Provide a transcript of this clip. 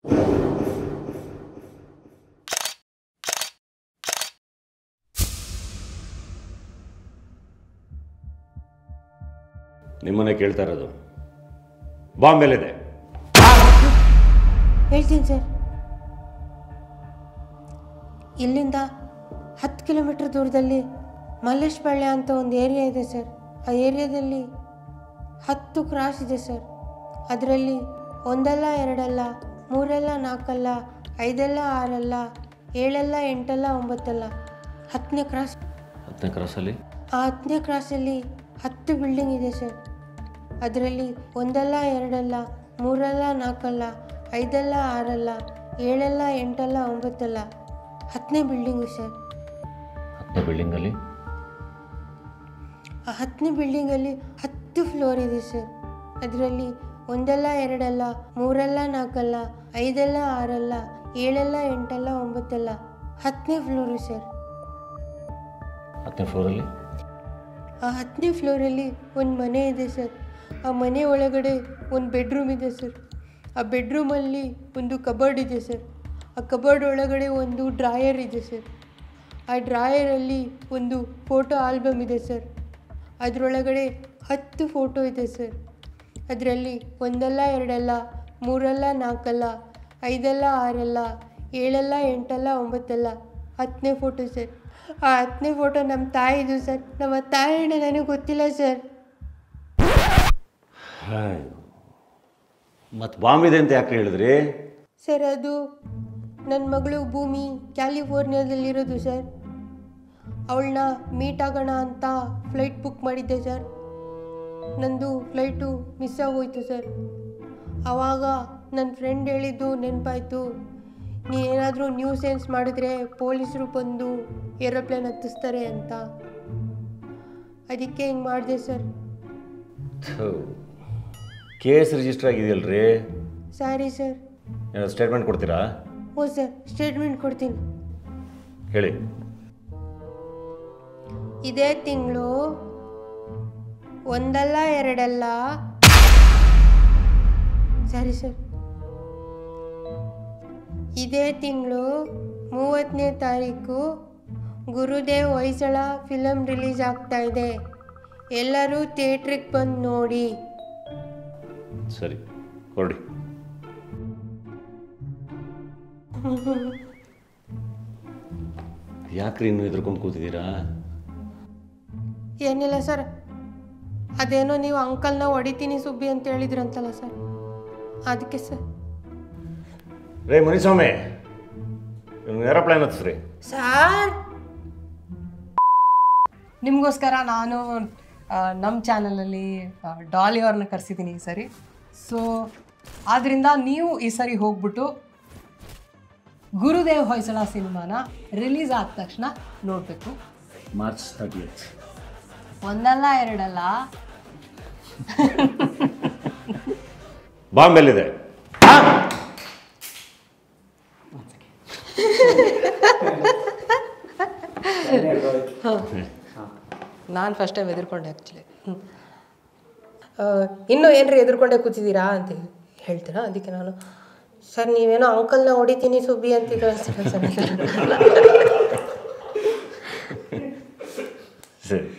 ನಿಮ್ಮನ್ನೇ ಕೇಳ್ತಾ ಇರೋದು ಬಾಂಬೆಲಿದೆ ಹೇಳ್ತೀನಿ ಸರ್ ಇಲ್ಲಿಂದ ಹತ್ತು ಕಿಲೋಮೀಟ್ರ್ ದೂರದಲ್ಲಿ ಮಲ್ಲೇಶ್ಪಾಳ್ಯ ಅಂತ ಒಂದು ಏರಿಯಾ ಇದೆ ಸರ್ ಆ ಏರಿಯಾದಲ್ಲಿ ಹತ್ತು ಕ್ರಾಸ್ ಇದೆ ಸರ್ ಅದರಲ್ಲಿ ಒಂದಲ್ಲ ಎರಡಲ್ಲ ಮೂರಲ್ಲ ನಾಲ್ಕಲ್ಲ ಐದಲ್ಲ ಆರಲ್ಲ ಏಳಲ್ಲ ಎಂಟಲ್ಲ ಒಂಬತ್ತಲ್ಲ ಹತ್ತನೇ ಕ್ರಾಸ್ ಹತ್ತನೇ ಕ್ರಾಸಲ್ಲಿ ಆ ಹತ್ತನೇ ಕ್ರಾಸಲ್ಲಿ ಹತ್ತು ಬಿಲ್ಡಿಂಗ್ ಇದೆ ಸರ್ ಅದರಲ್ಲಿ ಒಂದಲ್ಲ ಎರಡಲ್ಲ ಮೂರಲ್ಲ ನಾಲ್ಕಲ್ಲ ಐದಲ್ಲ ಆರಲ್ಲ ಏಳಲ್ಲ ಎಂಟಲ್ಲ ಒಂಬತ್ತಲ್ಲ ಹತ್ತನೇ ಬಿಲ್ಡಿಂಗು ಸರ್ ಹತ್ತನೇ ಬಿಲ್ಡಿಂಗಲ್ಲಿ ಆ ಹತ್ತನೇ ಬಿಲ್ಡಿಂಗಲ್ಲಿ ಹತ್ತು ಫ್ಲೋರ್ ಇದೆ ಸರ್ ಅದರಲ್ಲಿ ಒಂದಲ್ಲ ಎರಡಲ್ಲ ಮೂರಲ್ಲ ನಾಲ್ಕಲ್ಲ ಐದಲ್ಲ ಆರಲ್ಲ ಏಳಲ್ಲ ಎಂಟಲ್ಲ ಒಂಬತ್ತಲ್ಲ ಹತ್ತನೇ ಫ್ಲೋರು ಸರ್ ಹತ್ತನೇ ಫ್ಲೋರಲ್ಲಿ ಆ ಹತ್ತನೇ ಫ್ಲೋರಲ್ಲಿ ಒಂದು ಮನೆ ಇದೆ ಸರ್ ಆ ಮನೆ ಒಳಗಡೆ ಒಂದು ಬೆಡ್ರೂಮ್ ಇದೆ ಸರ್ ಆ ಬೆಡ್ರೂಮಲ್ಲಿ ಒಂದು ಕಬರ್ಡ್ ಇದೆ ಸರ್ ಆ ಕಬರ್ಡ್ ಒಳಗಡೆ ಒಂದು ಡ್ರಾಯರ್ ಇದೆ ಸರ್ ಆ ಡ್ರಾಯರಲ್ಲಿ ಒಂದು ಫೋಟೋ ಆಲ್ಬಮ್ ಇದೆ ಸರ್ ಅದರೊಳಗಡೆ ಹತ್ತು ಫೋಟೋ ಇದೆ ಸರ್ ಅದರಲ್ಲಿ ಒಂದಲ್ಲ ಎರಡಲ್ಲ ಮೂರಲ್ಲ ನಾಲ್ಕಲ್ಲ ಐದಲ್ಲ ಆರಲ್ಲ ಏಳಲ್ಲ ಎಂಟಲ್ಲ ಒಂಬತ್ತಲ್ಲ ಹತ್ತನೇ ಫೋಟೋ ಸರ್ ಆ ಹತ್ತನೇ ಫೋಟೋ ನಮ್ಮ ತಾಯಿದು ಸರ್ ನಮ್ಮ ತಾಯಿನ ನನಗೆ ಗೊತ್ತಿಲ್ಲ ಸರ್ ಮತ್ತು ಬಾಂಬ್ ಇದೆ ಅಂತ ಯಾಕೆ ಹೇಳಿದ್ರಿ ಸರ್ ಅದು ನನ್ನ ಮಗಳು ಭೂಮಿ ಕ್ಯಾಲಿಫೋರ್ನಿಯಾದಲ್ಲಿರೋದು ಸರ್ ಅವಳನ್ನ ಮೀಟ್ ಆಗೋಣ ಅಂತ ಫ್ಲೈಟ್ ಬುಕ್ ಮಾಡಿದ್ದೆ ಸರ್ ನಂದು ಫ್ಲೈಟು ಮಿಸ್ ಆಗೋಯ್ತು ಸರ್ ಆವಾಗ ನನ್ನ ಫ್ರೆಂಡ್ ಹೇಳಿದ್ದು ನೆನಪಾಯಿತು ನೀ ಏನಾದರೂ ನ್ಯೂ ಸೆನ್ಸ್ ಮಾಡಿದ್ರೆ ಪೊಲೀಸರು ಬಂದು ಏರೋಪ್ಲೇನ್ ಹತ್ತಿಸ್ತಾರೆ ಅಂತ ಅದಕ್ಕೆ ಹಿಂಗೆ ಮಾಡಿದೆ ಸರ್ ಕೇಸ್ ರಿಜಿಸ್ಟರ್ ಆಗಿದೆಯಲ್ರಿ ಸಾರಿ ಸರ್ ಏನಾದ್ರು ಸ್ಟೇಟ್ಮೆಂಟ್ ಕೊಡ್ತೀರಾ ಹ್ಞೂ ಸರ್ ಸ್ಟೇಟ್ಮೆಂಟ್ ಕೊಡ್ತೀನಿ ಹೇಳಿ ಇದೇ ತಿಂಗಳು ಒಂದಲ್ಲ ಎರಡಲ್ಲ ಸರಿ ಸರ್ ಇದೇ ತಿಂಗಳು ಮೂವತ್ತನೇ ತಾರೀಕು ಗುರುದೇವ್ ಹೊಯ್ಸಳ ಫಿಲಮ್ ರಿಲೀಸ್ ಆಗ್ತಾ ಇದೆ ಎಲ್ಲರೂ ಥಿಯೇಟ್ರಿಗೆ ಬಂದು ನೋಡಿ ಸರಿ ಹೊರಡಿ ಯಾಕ್ರಿ ಇನ್ನೂ ಎದ್ರುಕೊಂಡು ಕೂತಿದ್ದೀರಾ ಏನಿಲ್ಲ ಸರ್ ಅದೇನೋ ನೀವು ಅಂಕಲ್ನ ಹೊಡಿತೀನಿ ಸುಬ್ಬಿ ಅಂತ ಹೇಳಿದ್ರಂತಲ್ಲ ಸರ್ ಅದಕ್ಕೆ ಸರ್ ರೇ ಮುನಿಸ್ವಾಮಿ ಏರೋಪ್ಲೇನ್ ಹತ್ತಿಸ್ರಿ ಸರ್ ನಿಮಗೋಸ್ಕರ ನಾನು ನಮ್ಮ ಚಾನಲಲ್ಲಿ ಡಾಲಿ ಅವ್ರನ್ನ ಕರೆಸಿದ್ದೀನಿ ಈ ಸರಿ ಸೊ ಆದ್ದರಿಂದ ನೀವು ಈ ಸರಿ ಹೋಗ್ಬಿಟ್ಟು ಗುರುದೇವ್ ಹೊಯ್ಸಳ ಸಿನಿಮಾನ ರಿಲೀಸ್ ಆದ ತಕ್ಷಣ ನೋಡಬೇಕು ಮಾರ್ಚ್ ತರ್ಟಿ ಒಂದಲ್ಲ ಎರಡಲ್ಲ ಬಾಂಬ್ ಎಲ್ಲಿದೆ ನಾನು ಫಸ್ಟ್ ಟೈಮ್ ಎದುರ್ಕೊಂಡೆ ಆ್ಯಕ್ಚುಲಿ ಇನ್ನೂ ಏನ್ರಿ ಎದುರ್ಕೊಂಡೆ ಕೂತಿದ್ದೀರಾ ಅಂತ ಹೇಳ್ತೀರಾ ಅದಕ್ಕೆ ನಾನು ಸರ್ ನೀವೇನೋ ಅಂಕಲ್ನ ಹೊಡಿತೀನಿ ಸುಬ್ಬಿ ಅಂತಿದ್ರೆ ಸರ್ ಸರ್ ಸರಿ